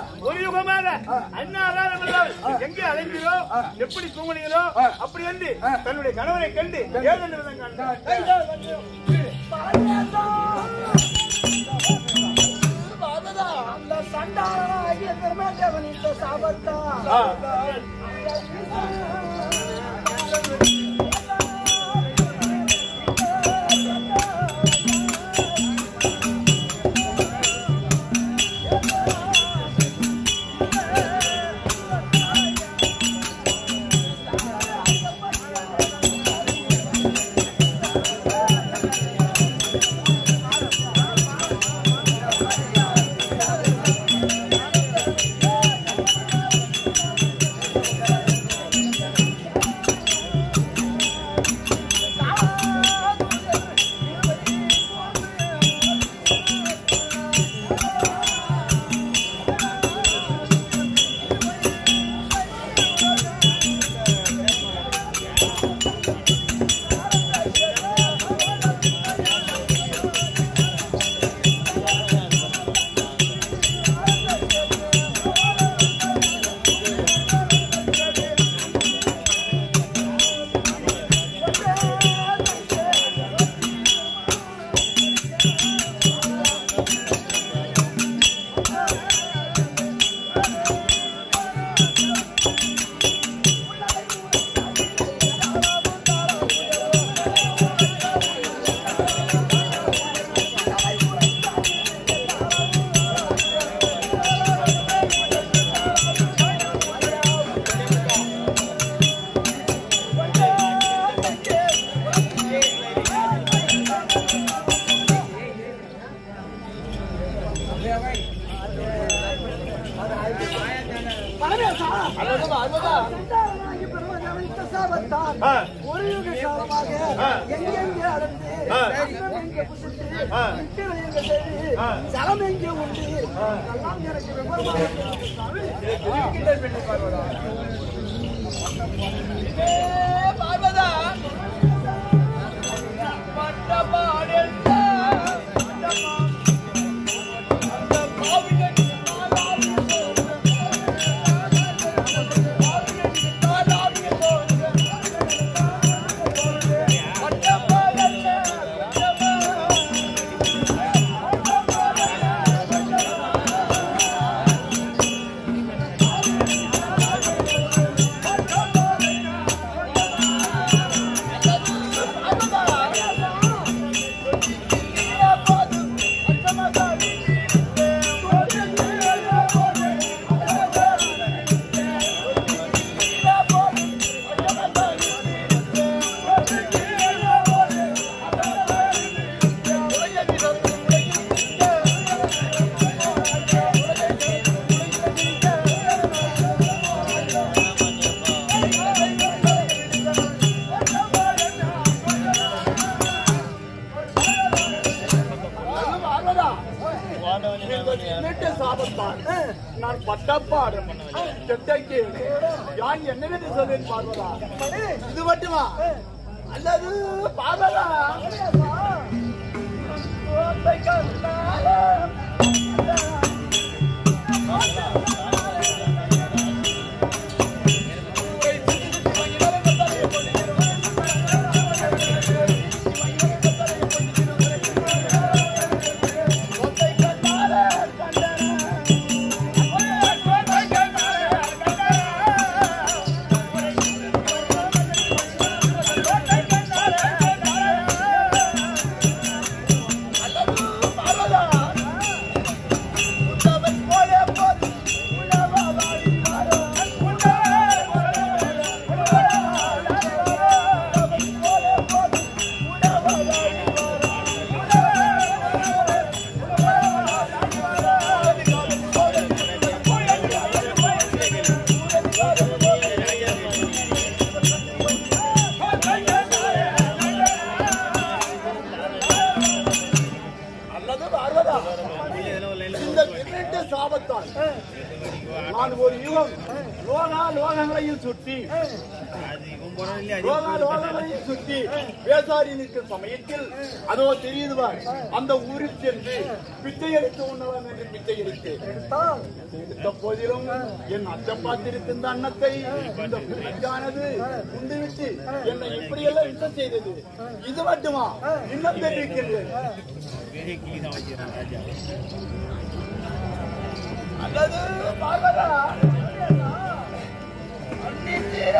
ஒரு யுகமாக அண்ணா அகாரமில்லாமல் எங்கே அலைந்தீரோ எப்படி தூங்குனீங்களோ அப்படி என்று தன்னுடைய கணவரை கண்டு ஏதென்று விதம் கண்டார் அந்த சண்டாளனாகிய பெருமாட்டவன் இந்த சாபத்தான் பரமேசா சண்டாளனாகிய பெருமாட்டவன் இந்த சாபத்தான் ஆ. ஒரு யுக காலமாக ஆ. எங்கெங்கே அடர்ந்து ஆ. அன்னம் எங்கே புசித்து ஆ. விட்டு எங்கே செய்து ஆ. ஜலம் எங்கே உண்டு எல்லாம் எனக்கு விவரமாக தெரியும் சாமி. கேட்ட சாபத்தான் நான் பட்டப்பாடு கெட்டைக்கு யான் என்ன சொல்வேன் பார்வதா இது மட்டுமா அல்லது பார்வதா உண்டவன் போல போது உணவாடி வர லோகா லோகங்களையும் சுற்றி லோகா லோகங்களையும் சுற்றி வேசாரி நிற்கும் சமயத்தில் அதோ தெரியுது பார் அந்த ஊரில் சென்று பிச்சை எடுத்து உண்ணலாம் என்று பிச்சை எடுத்து எடுத்தால் எடுத்த போதிலும் என் அச்சம் பார்த்திருக்கின்ற அன்னத்தை இந்த புலிக்கானது உண்டுவிட்டு என்னை இப்படியெல்லாம் யுத்தம் செய்தது இது மட்டுமா இன்னும் தெரிவிக்கின்றேன் அல்லது பார்வதா அன்னித்திரை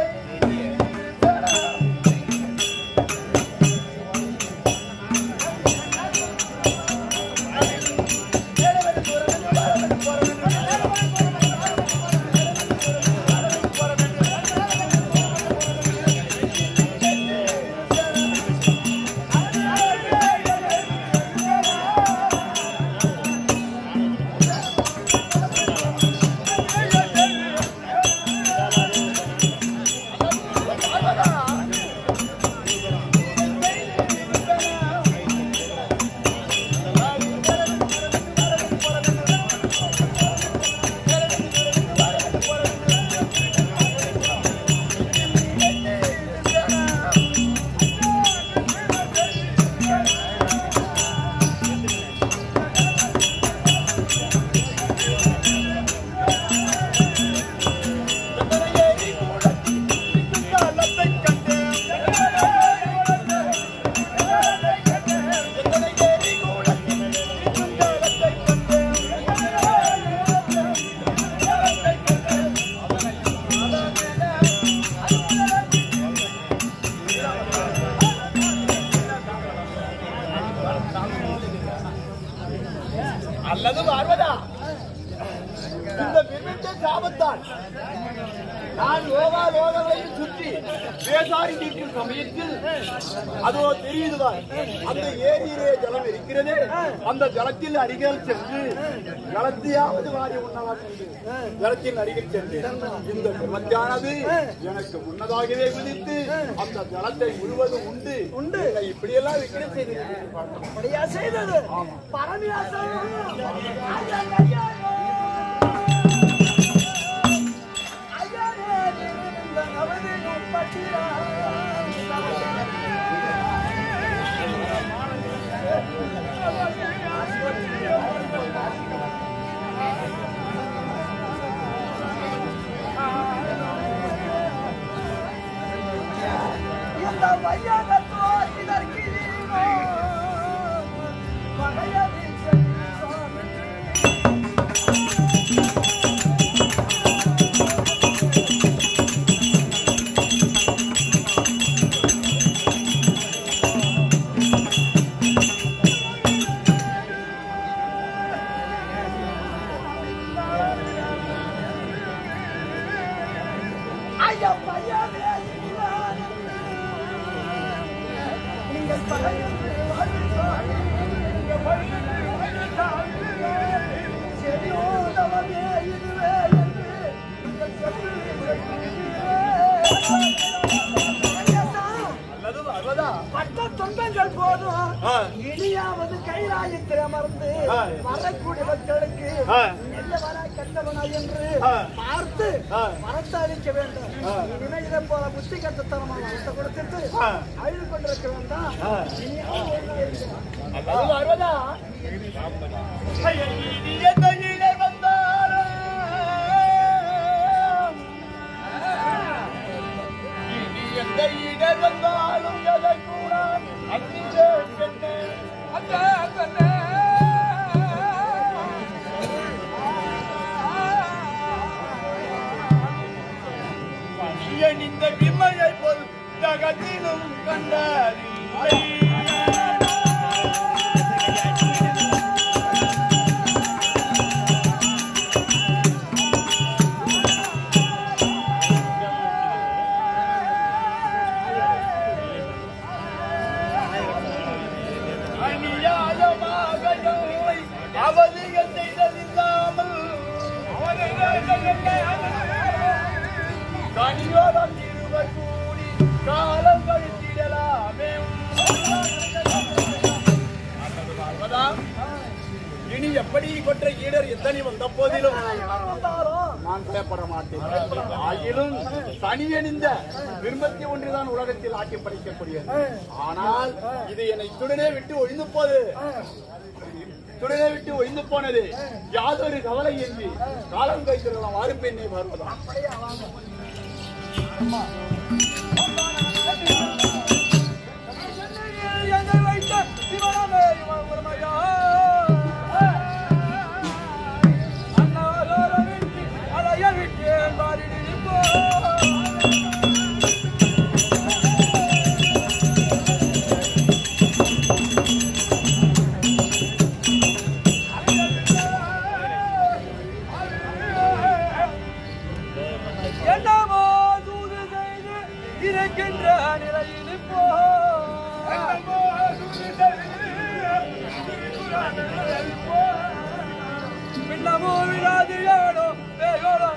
அல்லது பார்வதா இந்த விருந்த சாபத்தால் நான் லோகா லோகங்களையும் சுற்றி வேசாரி நிற்கும் சமயத்தில் அதோ தெரியுது பார், அந்த ஏரியிலே ஜலம் இருக்கிறது அந்த ஜலத்தில் அருகில் சென்று ஜலத்தையாவது வாரி உண்ணலாம் என்று ஜலத்தின் அருகில் சென்று இந்த விமத்தானது எனக்கு முன்னதாகவே விதித்து அந்த ஜலத்தை முழுவதும் உண்டு உண்டு. என்னை இப்படியெல்லாம் விக்கிர செய்து அப்படியா செய்தது பரமியாசம் இந்த வையகத்தோ இதற்கு பகையதில் செல்லும் ஐயா பையனே நீங்கள் பகையதில் வாழ்ந்தால் நீங்கள் பகையதில் வாழ்ந்தால் செறியோதவமே இதுவே என்று நீங்கள் அல்லது பார்வதா பட்ட துன்பங்கள் போதும் ஆ. இனியாவது கைலாயத்தில் அமர்ந்து ஆ. வரக்கூடிய மக்களுக்கு ஆ. நல்லவனா கெட்டவனா என்று ஆ. பார்த்து ஆ. மரத்தை அழிக்க வேண்டும் ஆ. இனிமே இதை போல புத்தி கட்டத்தனமான மரத்தை கொடுத்துட்டு ஆ. அழுது கொண்டிருக்க வேண்டாம் ஆ. இனியாவது ஒரு நாள் இருக்கிறான். அல்லது பார்வதா இனிய கையிலே வந்தாலும் இனிய கையிலே வந்தாலும் எதை கூட அன்னிலே பெண்ணே அந்த பெண்ணே பணியன் இந்த விமையை போல் ஜகத்திலும் கண்டாரி அநியாயமாக என்னை அவதிகள் செய்ததில்லாமல் தனியோரம் இருவர் கூடி காலம் கழித்திடலாமே அல்லது பார்வதா, இனி எப்படி கொற்ற ஈடர் எத்தனை வந்த போதிலும் யார் வந்தாலும் நான் பயப்பட மாட்டேன் ஆயினும் தனியணிந்த விரும்பத்தி ஒன்றுதான் உலகத்தில் ஆட்டி படைக்கக்கூடியது ஆனால் இது என்னை துடனே விட்டு ஒழிந்து போது துடனே விட்டு ஒழிந்து போனது யாதொரு கவலை இன்றி காலம் கைத்திருக்கலாம் வாரு பெண்ணை வருவதா எங்கள் வைத்த சிவனமே இவன் உரிமையா? அண்ணாதோர விட்டு அலைய விட்டேன் பாரிடி போ. என்னமோ தூது செய்து இருக்கின்ற நிலையில் இப்போ பின்னமோ விடாது ஏனோ வேகோலம்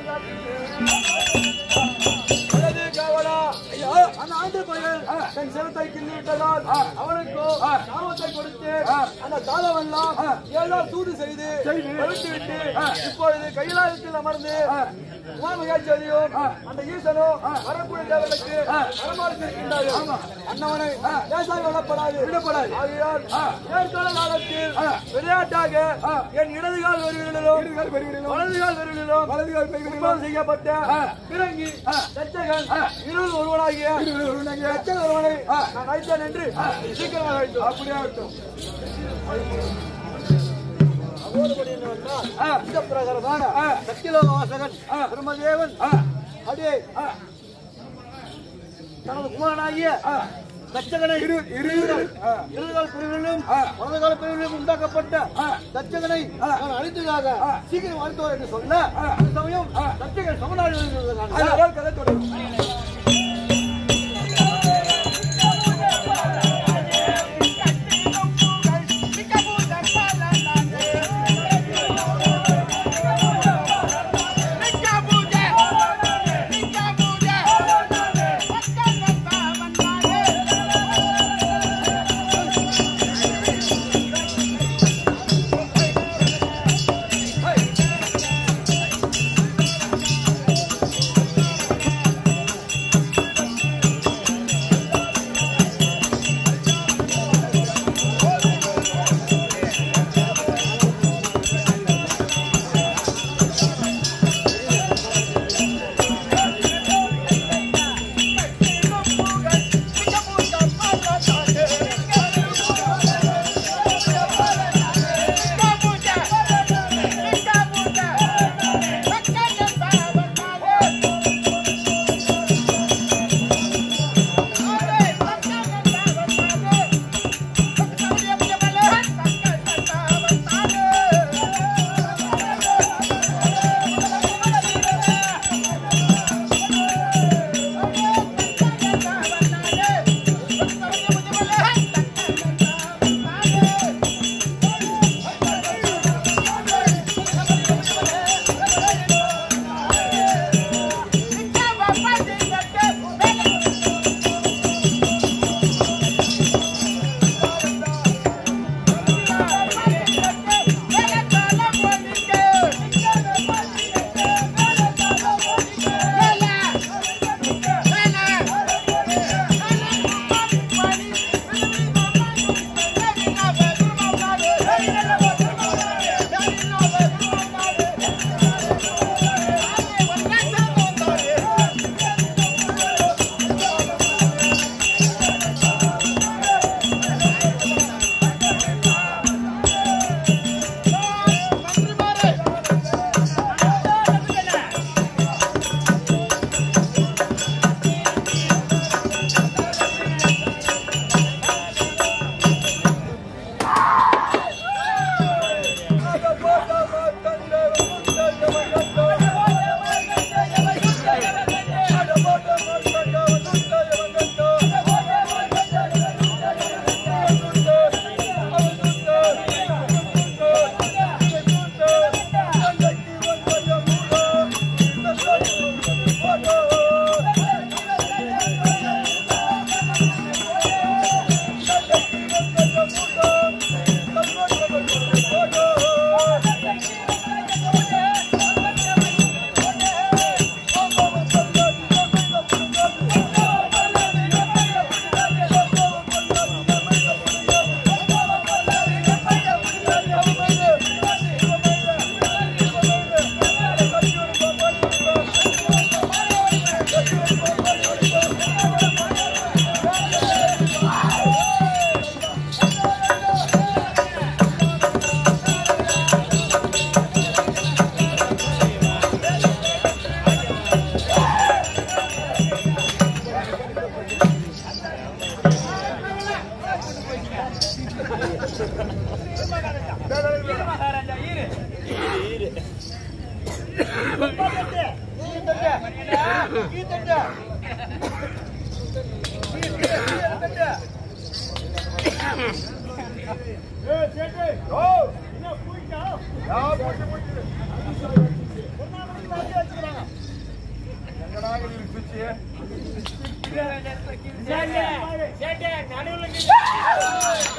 அல்லது கவலா ஐயா அந்த ஆண்டு பையன் தன் சிரத்தை கிள்ளி விட்டதால் அவனுக்கு காமத்தை கொடுத்து அந்த காலமெல்லாம் ஏதோ சூது செய்து தவிர்த்து விட்டு இப்பொழுது கைலாயத்தில் அமர்ந்து உமாமகேஸ்வரியும் அந்த ஈசனும் வரக்கூடிய தேவனுக்கு வரமாறுக்கின்றார்கள் அண்ணவனை லேசாக விடப்படாது விடப்படாது ஆகையால் ஏற்கால காலத்தில் விளையாட்டாக என் இடதுகால் வருவிலும் வலதுகால் வருவிலும் வலதுகால் பெருவிலும் செய்யப்பட்ட பிறங்கி தச்சகன் இருள் ஒருவனாகிய தச்சகன் ஒருவனை நான் அழைத்தேன் என்று சீக்கிரமாக அழைத்தோம் அப்படியே அழைத்தோம் இந்த பிரகாரமான சத்தியலோக வாசகன் பிரம்மதேவன் அடே தனது குமாரனாகிய தச்சகனை இருகால் பிரிவிலும் வலதுகால பிரிவிலும் உண்டாக்கப்பட்ட தச்சகனை நான் அழித்ததாக சீக்கிரம் அழித்தோர் என்று சொல்ல அந்த சமயம் தச்சகன் சமநாடு கதை தொடரும் தட்டு ஏய், சேட்டு. ஓ என்ன பூய்க்கா? யா போட்டு போட்டு ஒண்ணா மணிக்கு வாங்கி வச்சுக்கிறாங்க. எங்கடா இது சுச்சி சேட்டு, நடுவுல நின்னு-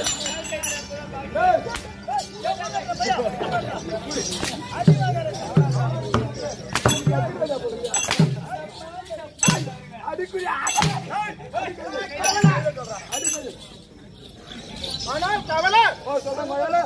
ஆனால் கவலை ஓ சொல்றேன் மகளே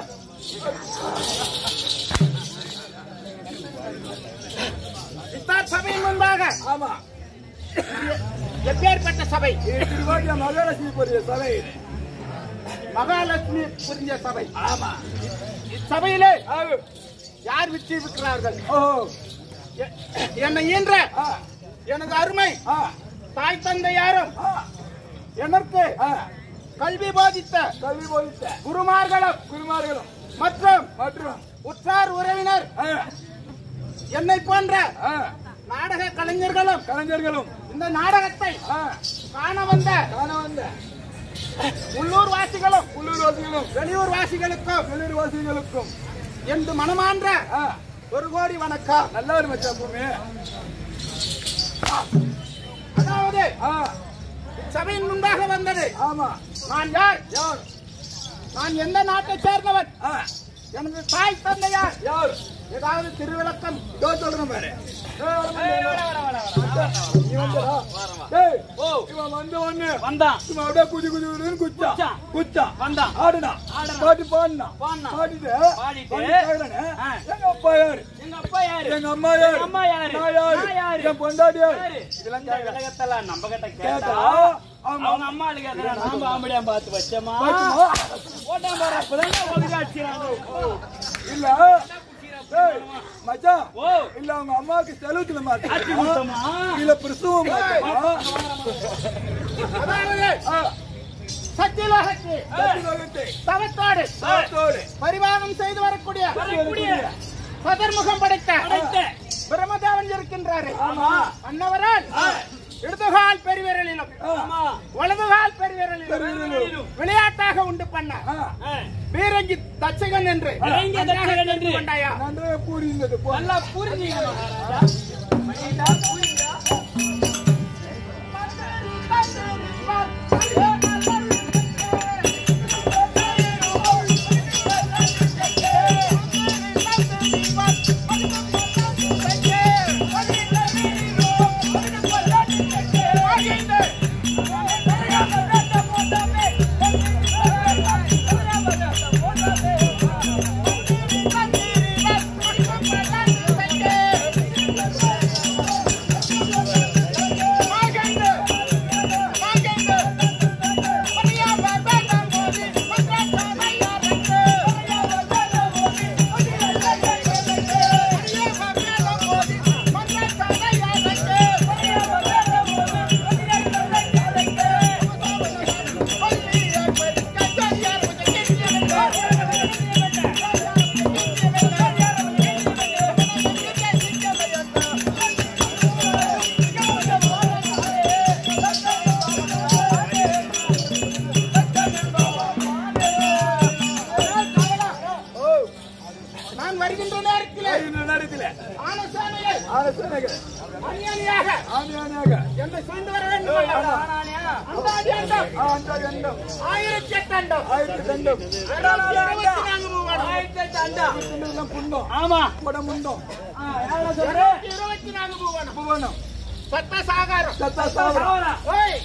இத்தார் சபையின் முன்பாக ஆமா எப்பேற்பட்ட சபை இது திருவாட்டிய மகாலட்சுமி பொரிய சபை மகாலட்சுமி புரிஞ்ச சபை ஆமா இச்சபையிலே யார் விற்றி இருக்கிறார்கள் ஓ எ- என்னை ஈன்ற ஆ எனது அருமை ஆ தாய் தந்தை யாரும் ஆ எனக்கு ஆ கல்வி போதித்த கல்வி போதித்த குருமார்களும் குருமார்களும் மற்றும் மற்றும் உற்றார் உறவினர் ஆ, என்னை போன்ற ஆ, நாடக கலைஞர்களும் கலைஞர்களும் இந்த நாடகத்தை ஆ, காண வந்த காண வந்த உள்ளூர் வாசிகளும் உள்ளூர் வாசிகளும் வெளியூர் வாசிகளுக்கும் வெளியூர் வாசிகளுக்கும் என்று மனமான்ற ஆ, ஒரு கோடி வணக்கம் நல்லா இருக்கு மச்சான் பூமி அதாவது ஆ சபையின் முன்பாக வந்தது ஆமா நான் யார் யார் நான் எந்த நாட்டை சேர்ந்தவன் ஆ எனது தாய் தந்தை யார் யார் ஏதாவது திருவிளக்கம் இதோ சொல்றேன் பாரு ஏய், நீ வந்துடா. டேய், இவன் வந்த உடனே வந்தான் சும்மா அப்படியே குதி குதி குதின்னு குச்சா குச்சான். குச்சா வந்தான். ஆடுனா பாட்டு பாடுனா பாடுனான். பாடிட்டு பாடிட்டு, வந்து கேக்குறானே, ஆ. எங்க அப்பா யாரு எங்க அப்பா யாரு எங்க அம்மா யாரு எங்க அம்மா யாரு? நான் யாரு நான் யாரு? என் பொண்டாட்டி யாரு யாரு? இதெல்லாம் இந்த கேக்குறேன் விலகத்தெல்லாம் நம்ம கிட்ட கேட்டா கேட்டா அவங்க அவங்க அம்மா அழுகாத நாம ஆம்படியா பார்த்து வச்சோமா பாத்துமா? ஓட்டாம் பாரு அப்பதான் ஒழுங்கா அடிச்சிடாங்க இல்ல டேய், மச்சான் ஓ இல்ல அவங்க அம்மாவுக்கு செலவுத்துல அடிச்சு மாட்டேன் கொடுத்தோமா இல்ல பிரசவம் மாட்டேமா அதாவது சத்தியலோகத்து தவத்தோடு சாத்தோடு பரிவாரம் செய்து வரக்கூடிய வரக்கூடிய சதர்முகம் படைத்த படைத்த பிரம்மதேவன் இருக்கின்றாரு ஆமா. அன்னவரால் இடதுகால் பெருவிரலிலும் ஆமா வலதுகால் பெருவிரலிலும் பெருவிரலிலும். விளையாட்டாக உண்டு பண்ண ஆ, ஆ, பீரங்கி தச்சகன் என்று பீரங்கி தச்சகன் என்று. கொண்டாயா நன்றாக புரிந்தது போ நல்லா புரிஞ்சுங்க மகாராஜா நான் வருகின்ற நேரத்திலே இந்த நேரத்தில் ஆலோசனையை அரசனக அந்நியனியாக ஆமியானாக என்னை சூழ்ந்து வர வேண்டும் அல்லவா? அந்தாதி அண்டம், ஆண்ட கண்டம் ஆயிரத்தி எட்டு அண்டம், ஆயிரத்தி கண்டம் இருபத்தி நான்கு மூவனம், சின்னதெல்லாம் புண்டம் ஆமா படம் முண்டம் ஆ, யாரா சொல்ற இருபத்தி நான்கு மூவனம், புவனம் சத்த சாகாரம், சத்தா சாவரம் சாவரா. ஓய்,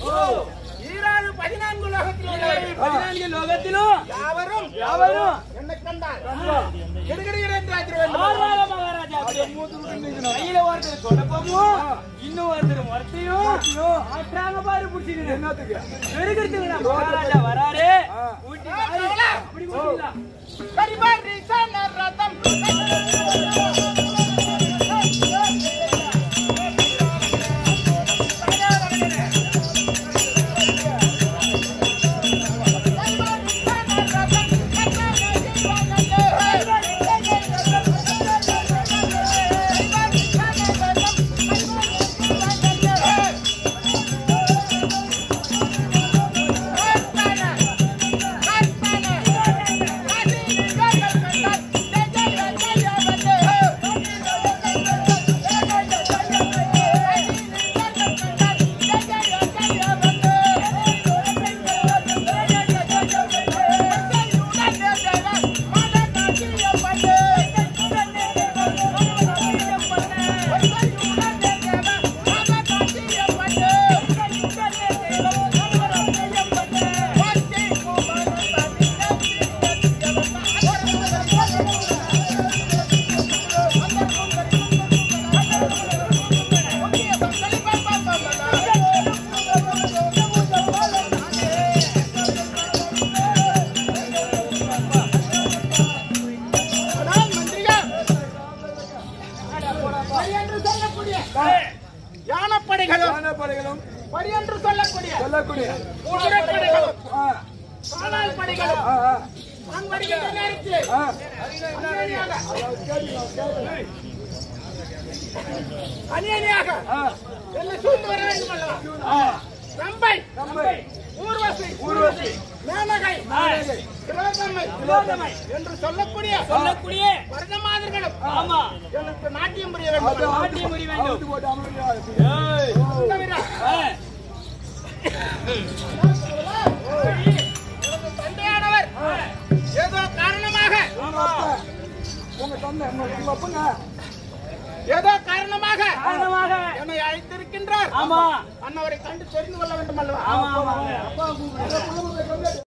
ஈராறு பதினான்கு உலகத்தில் உள்ளவர்கள் பதினான்கு லோகத்திலும் யாவரும் யாவரும் என்னை கண்டார் கிடுகிடுகிடு என்று ஆக்கிட வேண்டும் ஆறாத மகாராஜா அப்படியே கையில ஒருத்தர் தொடப்பமும் இன்னும் ஒருத்தர் முறத்தையும் ஆற்றாங்க பாரு புடிச்சுக்கணும் என்னத்துக்கு பெருகிறதுக்கு மகாராஜா வராரு ஆ. ஊட்டி வாரி, அப்படி புடிச்சுக்கலாம் கரிபாரி சன ரதம் Thank you. படைகளும் யானைப்படைகளும் பரி என்று சொல்லக்கூடிய சொல்லக்கூடிய குதிரைப்படைகளும் ஆ, காலால் படைகளும் ஆ, ஆ, நான் வருகின்ற நேரத்தில் ஆ. அநியாயமாக அநியாயமாக ஆ, என்னை சூழ்ந்து வர வேண்டும் அல்லவா ஆ. நம்பை நம்பை ஊர்வசி ஊர்வசி மேனகை மேனகை, திலோதமை திலோதமை என்று சொல்லக்கூடிய சொல்லக்கூடிய வர்ணமாதர்களும் ஆமா எனக்கு நாட்டியம் புரிய அது வேண்டும் அல்லவா? ஆட்டியம் புரிய வேண்டும். அவுத்து போட்டு அமைதியா இருக்கு. தவிர ஆ, எனது தந்தையானவர் ஏதோ காரணமாக உங்க அப்பா, உங்க தந்தை உங்க உங்க அப்பங்க ஏதோ காரணமாக காரணமாக என்னை அழைத்திருக்கின்றார் ஆமா அன்னவரை கண்டு தெரிந்து கொள்ள வேண்டும் அல்லவா ஆமா ஆமா அப்பா கூப்பிடுங்க.